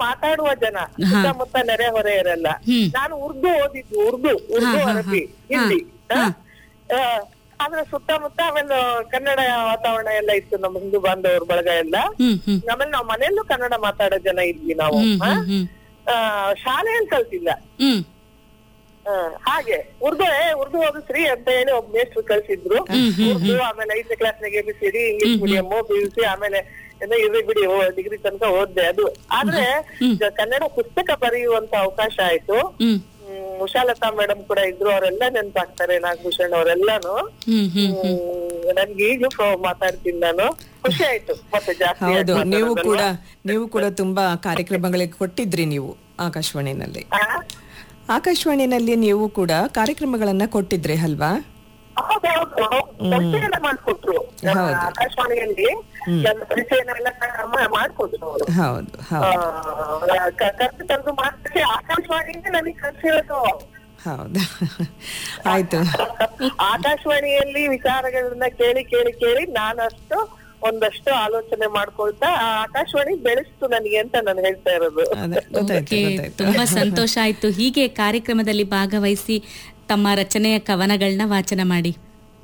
ಮಾತಾಡುವ ಜನ ಸುತ್ತಮುತ್ತ ನೆರೆ ಹೊರೆಯರೆಲ್ಲ ಹ್ಮ್. ನಾನು ಉರ್ದು ಓದಿದ್ದು ಉರ್ದು ಉರ್ದು ಹಾ, ಹಾ, ಅರಬಿ ಹಾ. ಹಿಂದಿ ಹಾ, ಆ, ಆ, ಆದ್ರೆ ಸುತ್ತಮುತ್ತ ಆಮೇಲೆ ಕನ್ನಡ ವಾತಾವರಣ ಎಲ್ಲ ಇತ್ತು ನಮ್ಮ ಹಿಂದೂ ಬಾಂಧವ್ರ ಬಳಗ ಎಲ್ಲ ಹ್ಮ್ ಹ್ಮ್ ಆಮೇಲೆ ನಾವು ಮನೆಯಲ್ಲೂ ಕನ್ನಡ ಮಾತಾಡೋ ಜನ ಇದ್ವಿ ನಾವು ಹ್ಮ್ ಆ? ಹ್ಮ್ ಹ್ಮ್ ಆ, ಶಾಲೆಯಲ್ಲಿ ಕಲ್ತಿಲ್ಲ ಹ್ಮ್ ಆ, ಹಾಗೆ ಉರ್ದು ಏ ಉರ್ದು ಓದಿಸ್ರಿ ಅಂತ ಹೇಳಿ ಒಬ್ಬ ಮೇಷ್ಟ್ರು ಕಳ್ಸಿದ್ರು ಉರ್ದು ಆಮೇಲೆ ಐದನೇ ಕ್ಲಾಸ್ನಾಗ A B C D English medium P U C ಆಮೇಲೆ ಏನೋ ಇರ್ಲಿ ಬಿಡಿ ಡಿಗ್ರಿ ತನಕ ಓದ್ದೆ ಅದು ಆದ್ರೆ ಈಗ ಕನ್ನಡ ಪುಸ್ತಕ ಬರೆಯುವಂತ ಅವಕಾಶ ಆಯ್ತು ಹ್ಮ್ ಹ್ಮ್, ಉಷಾಲತಾ ಮೇಡಮ್ ಕೂಡ ಇದ್ರು ಅವರೆಲ್ಲ ನೆನ್ಪಾಗ್ತಾರೆ ನಾಗಭೂಷಣ್ ಅವರೆಲ್ಲಾನು ಹ್ಮ್ ಹ್ಮ್ ಹ್ಮ್, ನನ್ಗೆ ಈಗ್ಲೂ ಫೋ- ಮಾತಾಡ್ತೀನಿ ನಾನು ಖುಷಿ ಆಯ್ತು ಮತ್ತೆ ಜಾಸ್ತಿ ಹೌದು ಆಗಿ ನೀವು ಮಾತಾಡೋದಲ್ವಾ? ಕೂಡ ನೀವು ಕೂಡ ತುಂಬಾ ಕಾರ್ಯಕ್ರಮಗಳಿಗೆ ಕೊಟ್ಟಿದ್ರಿ ನೀವು ಆಕಾಶವಾಣಿನಲ್ಲಿ ಆ? ಆಕಾಶವಾಣಿನಲ್ಲಿ ನೀವು ಕೂಡ ಕಾರ್ಯಕ್ರಮಗಳನ್ನ ಕೊಟ್ಟಿದ್ರಿ ಅಲ್ವಾ ಹೌದೌದು ಪರಿಚಯನ ಮಾಡ್ಕೊಟ್ರು ಹೌದು. ಆಕಾಶವಾಣಿಯಲ್ಲಿ ನನ್ನ ಪರಿಚಯನ ಎಲ್ಲ ಕ- ಮಾಡ್ಕೊಟ್ರು ಅವರು ಹೌದು ಹೌದು ಕರ್ದು ತಂದು ಮಾತಾಡಿ ಆಕಾಶವಾಣಿಯಿಂದ ನನಗೆ ಕರ್ಸಿರೋದು ಹೌದು ಆಯ್ತು ಆಕಾಶವಾಣಿಯಲ್ಲಿ ವಿಚಾರಗಳನ್ನ ಕೇಳಿ ಕೇಳಿ ಕೇಳಿ ನಾನಷ್ಟು ಒಂದಷ್ಟು ಆಲೋಚನೆ ಮಾಡ್ಕೊಳ್ತಾ ಆ ಆಕಾಶವಾಣಿ ಬೆಳೆಸ್ತು ನನಗೆ ಅಂತ ನಾನು ಹೇಳ್ತಾ ಇರೋದು ಅದೇ ಗೊತ್ತಾಯ್ತು ಓಕೆ, ಗೊತ್ತಾಯ್ತು ತುಂಬಾ ಸಂತೋಷ ಆಯ್ತು ಹೀಗೆ ಕಾರ್ಯಕ್ರಮದಲ್ಲಿ ಭಾಗವಹಿಸಿ ತಮ್ಮ ರಚನೆಯ ಕವನಗಳನ್ನ ವಾಚನ ಮಾಡಿ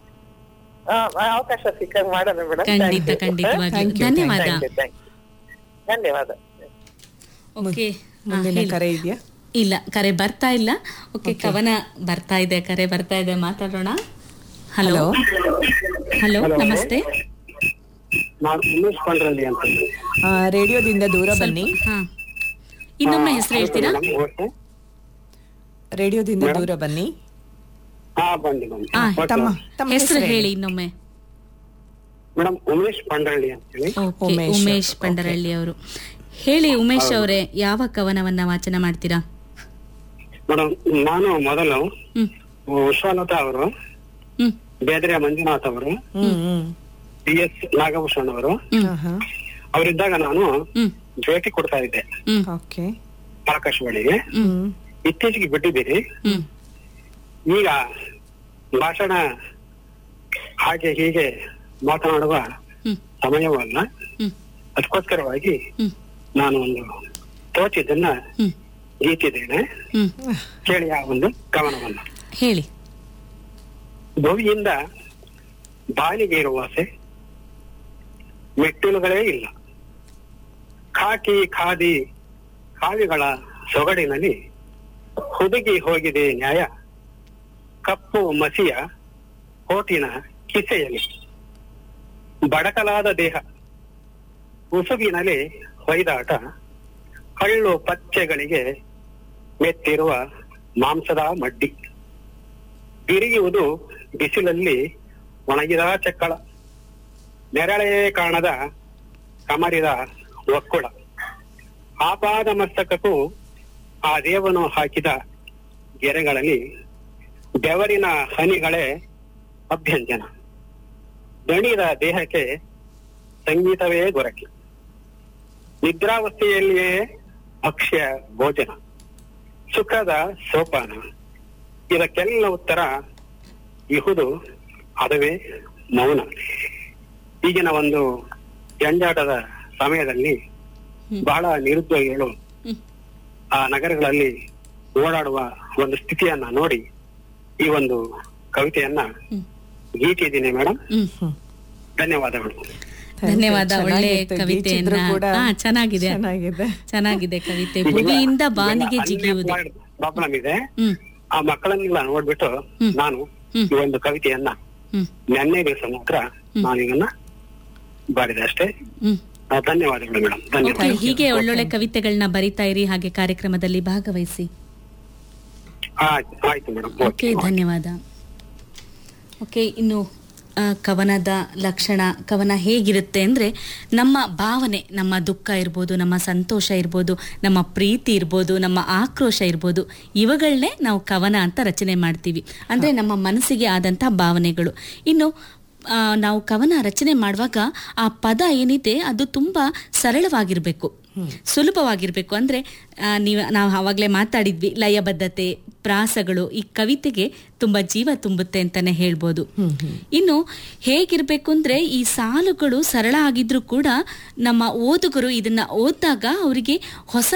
ಆ, ಅವಕಾಶ ಸಿಕ್ಕಂಗ್ ಮಾಡೋಣ ಮೇಡಮ್ ಖಂಡಿತ ಖಂಡಿತವಾಗಿ Thank you, ಧನ್ಯವಾದ ಧನ್ಯವಾದ ಓಕೆ ಮುಂದಿನ ಕರೆ ಇದೆಯಾ ಇಲ್ಲ ಕರೆ ಬರ್ತಾ ಇಲ್ಲ ಓಕೆ ಕವನ ಬರ್ತಾ ಇದೆ ಕರೆ ಬರ್ತಾ ಇದೆ ಮಾತಾಡೋಣ ಹಲೋ ಹಲೋ ನಮಸ್ತೆ ನಾನು ಉಮೇಶ್ ಪಂಡ್ರಲ್ಲಿ ಅಂತ ಆ, ರೇಡಿಯೋದಿಂದ ದೂರ ಬನ್ನಿ ಹಾ ಇನ್ನೊಮ್ಮೆ ಹೆಸರು ಹೇಳ್ತೀರಾ ಮೇಡಮ್ ಓಕೆ ರೇಡಿಯೋದಿಂದ ದೂರ ಬನ್ನಿ ಹಾ ಬಂದಿ ಬಂದಿ ಹಾ ತಮ್ಮ ತಮ್ಮ ಹೆಸರು ಹೇಳಿ ಇನ್ನೊಮ್ಮೆ ಮೇಡಮ್ ಉಮೇಶ್ ಪಂಡ್ರಳ್ಳಿ ಅಂತೇಳಿ ಓಕೆ ಉಮೇಶ್ ಉಮೇಶ್ ಪಂಡರಳ್ಳಿ ಅವರು ಹೇಳಿ ಉಮೇಶ್ ಅವರೇ ಯಾವ ಕವನವನ್ನ ವಾಚನ ಮಾಡ್ತೀರಾ ಮೇಡಮ್ ನಾನು ಮೊದಲು ಹ್ಮ್ ಉಷಾಲತಾ ಅವರು ಹ್ಮ್ ಬೇದ್ರೆ ಮಂಜುನಾಥ್ ಅವರು ಹ್ಮ್ ಹ್ಮ್ ಡಿ ಎಸ್ ನಾಗಭೂಷಣ್ ಅವರು ಆಹಾ. ಅವರಿದ್ದಾಗ ನಾನು ಹ್ಮ್ ಭೇಟಿ ಕೊಡ್ತಾ ಇದ್ದೆ ಹ್ಮ್ ಓಕೆ ಆಕಾಶವಾಣಿಗೆ ಹ್ಮ್ ಇತ್ತೀಚೆಗೆ ಬಿಟ್ಟಿದ್ದೀರಿ ಹ್ಮ್ ಈಗ ಭಾಷಣ ಹಾಗೆ ಹೀಗೆ ಮಾತನಾಡುವ ಹ್ಮ್ ಸಮಯವಲ್ಲ ಹ್ಮ್ ಅದಕ್ಕೋಸ್ಕರವಾಗಿ ಹ್ಮ್ ನಾನು ಒಂದು ತೋಚಿದ್ದನ್ನ ಹ್ಮ್ ಗೀತಿದ್ದೇನೆ ಹ್ಮ್ ಕೇಳಿ ಆ ಒಂದು ಕವನವನ್ನು ಹೇಳಿ ಭವಿಯಿಂದ ಬಾಲಿಗೆ ಇರುವ ಆಸೆ ಮೆಟ್ಟಿಲುಗಳೇ ಇಲ್ಲ ಖಾಕಿ ಖಾದಿ ಕಾವಿಗಳ ಸೊಗಡಿನಲ್ಲಿ ಹುದುಗಿ ಹೋಗಿದೆ ನ್ಯಾಯ ಕಪ್ಪು ಮಸಿಯ ಕೋಟಿನ ಕಿಸೆಯಲ್ಲಿ ಬಡಕಲಾದ ದೇಹ ಉಸುಗಿನಲ್ಲಿ ಹೊಯ್ದಾಟ ಹಳ್ಳು ಪಚ್ಚೆಗಳಿಗೆ ಮೆತ್ತಿರುವ ಮಾಂಸದ ಮಡ್ಡಿ ಬಿರಿಯುವುದು ಬಿಸಿಲಲ್ಲಿ ಒಣಗಿದ ಚಕ್ಕಳ ನೆರಳೇ ಕಾಣದ ಕಮರಿದ ಒಕ್ಕುಳ ಆಪಾದ ಮಸ್ತಕಕ್ಕೂ ಆ ದೇವನು ಹಾಕಿದ ಗೆರೆಗಳಲ್ಲಿ ಬೆವರಿನ ಹನಿಗಳೇ ಅಭ್ಯಂಜನ ದಣಿದ ದೇಹಕ್ಕೆ ಸಂಗೀತವೇ ಗೊರಕೆ ನಿದ್ರಾವಸ್ಥೆಯಲ್ಲಿಯೇ ಅಕ್ಷಯ ಭೋಜನ ಸುಖದ ಸೋಪಾನ ಇದಕ್ಕೆಲ್ಲ ಉತ್ತರ ಇಹುದು ಅದುವೇ ಮೌನ ಈಗಿನ ಒಂದು ಜಂಜಾಟದ ಸಮಯದಲ್ಲಿ ಬಹಳ ನಿರುದ್ಯೋಗಿಗಳು ಹ್ಮ್ ಆ ನಗರಗಳಲ್ಲಿ ಓಡಾಡುವ ಒಂದು ಸ್ಥಿತಿಯನ್ನ ನೋಡಿ ಈ ಒಂದು ಕವಿತೆಯನ್ನ ಹ್ಮ್ ಗೀತಿದ್ದೀನಿ ಮೇಡಮ್ ಹ್ಮ್ ಧನ್ಯವಾದಗಳು ಧನ್ಯವಾದ ಒಳ್ಳೆ ಚೆನ್ನಾಗಿತ್ತು. ಕವಿತೆಯನ್ನ ಗೀಚಿದ್ರು ಕೂಡ ಹಾ ಚೆನ್ನಾಗಿದೆ ಚೆನ್ನಾಗಿದೆ ಚೆನ್ನಾಗಿದೆ ಕವಿತೆ ಭುವಿಯಿಂದ ಬಾನಿಗೆ ಜಿಗಿಯುವುದು ಪ್ರಾಬ್ಲಮ್ ಇದೆ ಹ್ಮ್ ಆ ಮಕ್ಕಳನ್ನೆಲ್ಲ ನೋಡ್ಬಿಟ್ಟು ನಾನು ಹ್ಮ್. ಈ ಒಂದು ಕವಿತೆಯನ್ನ ಹ್ಮ್ ನೆನ್ನೆ ದಿವಸ ಮಾತ್ರ ನಾನು ಇದನ್ನ ಬಾರಿದೆ ಅಷ್ಟೇ ಹ್ಮ್ ಆ, ಧನ್ಯವಾದಗಳು ಮೇಡಮ್ ಧನ್ಯವಾದ ಓಕೆ ಹೀಗೆ ಒಳ್ಳೊಳ್ಳೆ ಕವಿತೆಗಳನ್ನ ಬರಿತಾ ಇರಿ ಹಾಗೆ ಕಾರ್ಯಕ್ರಮದಲ್ಲಿ ಭಾಗವಹಿಸಿ ಆಯ್ತು ಆಯ್ತು ಮೇಡಮ್ ಓಕೆ ಧನ್ಯವಾದ ಓಕೆ ಇನ್ನು ಆ, ಕವನದ ಲಕ್ಷಣ ಕವನ ಹೇಗಿರುತ್ತೆ ಅಂದರೆ ನಮ್ಮ ಭಾವನೆ ನಮ್ಮ ದುಃಖ ಇರ್ಬೋದು ನಮ್ಮ ಸಂತೋಷ ಇರ್ಬೋದು ನಮ್ಮ ಪ್ರೀತಿ ಇರ್ಬೋದು ನಮ್ಮ ಆಕ್ರೋಶ ಇರ್ಬೋದು ಇವುಗಳನ್ನೇ ನಾವು ಕವನ ಅಂತ ರಚನೆ ಮಾಡ್ತೀವಿ ಅಂದರೆ ನಮ್ಮ ಮನಸ್ಸಿಗೆ ಆದಂಥ ಭಾವನೆಗಳು ಇನ್ನು ಆ, ನಾವು ಕವನ ರಚನೆ ಮಾಡುವಾಗ ಆ ಪದ ಏನಿದೆ ಅದು ತುಂಬ ಸರಳವಾಗಿರಬೇಕು ಸುಲಭವಾಗಿರಬೇಕು ಅಂದರೆ ನೀವು ನಾವು ಆವಾಗಲೇ ಮಾತಾಡಿದ್ವಿ ಲಯಬದ್ಧತೆ ಪ್ರಾಸಗಳು ಈ ಕವಿತೆಗೆ ತುಂಬ ಜೀವ ತುಂಬುತ್ತೆ ಅಂತಾನೆ ಹೇಳ್ಬೋದು ಇನ್ನು ಹೇಗಿರಬೇಕು ಅಂದರೆ ಈ ಸಾಲುಗಳು ಸರಳ ಆಗಿದ್ರೂ ಕೂಡ ನಮ್ಮ ಓದುಗರು ಇದನ್ನ ಓದಿದಾಗ ಅವರಿಗೆ ಹೊಸ